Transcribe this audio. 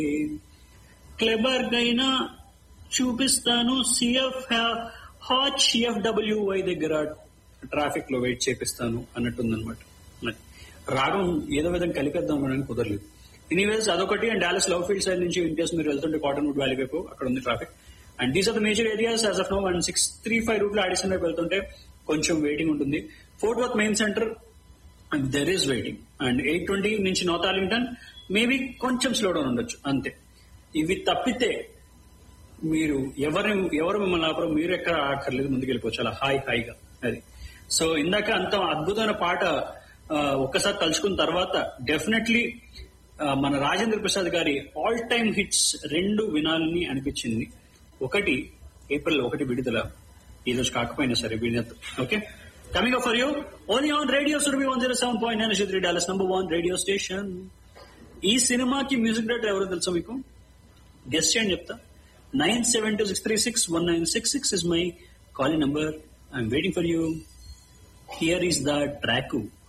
క్లెబర్ గైనా చూపిస్తాను CF hot సిఎఫ్డబ్ల్యూవై దగ్గర traffic లో వెయిట్ చేపిస్తాను అన్నట్టుందన్నమాట మరి రాగం ఏదో విధంగా కలిపేద్దాం అనడానికి కుదరలేదు ఎనీవేస్ అదొకటి and Dallas Love Field side నుంచి ఇన్ కేసు మీరు వెళ్తుంటే కాటన్ వుడ్ వ్యాలీ వైపు అక్కడ ఉంది traffic and these are the major areas as of now and six three five route లో ఆడిషన్ వైపు వెళ్తుంటే కొంచెం వెయిటింగ్ ఉంటుంది Fort Worth main center and there is waiting and eight twenty నుంచి north Arlington maybe కొంచెం slow down ఉండొచ్చు అంతే ఇవి తప్పితే మీరు ఎవరు ఎవరు మిమ్మల్ని ఆపరు మీరు ఎక్కడ ఆకర్లేదు ముందుకెళ్ళిపోవచ్చు అలా హాయ్ హాయిగా అది సో ఇందాక అంత అద్భుతమైన పాట ఆ, ఒక్కసారి తలుచుకున్న తర్వాత డెఫినెట్లీ మన రాజేంద్ర ప్రసాద్ గారి ఆల్ టైమ్ హిట్స్ రెండు వినాలని అనిపించింది ఒకటి ఏప్రిల్ ఒకటి విడుదల ఈ రోజు కాకపోయినా సరే వినద్దు okay coming for you only on radio Surabhi one zero seven point nine three Dallas number one radio station ఈ సినిమాకి మ్యూజిక్ డైరెక్టర్ ఎవరో తెలుసా మీకు గెస్ట్ చేయండి చెప్తా nine seven two six three six one nine six six is my calling number I'm waiting for you here is the track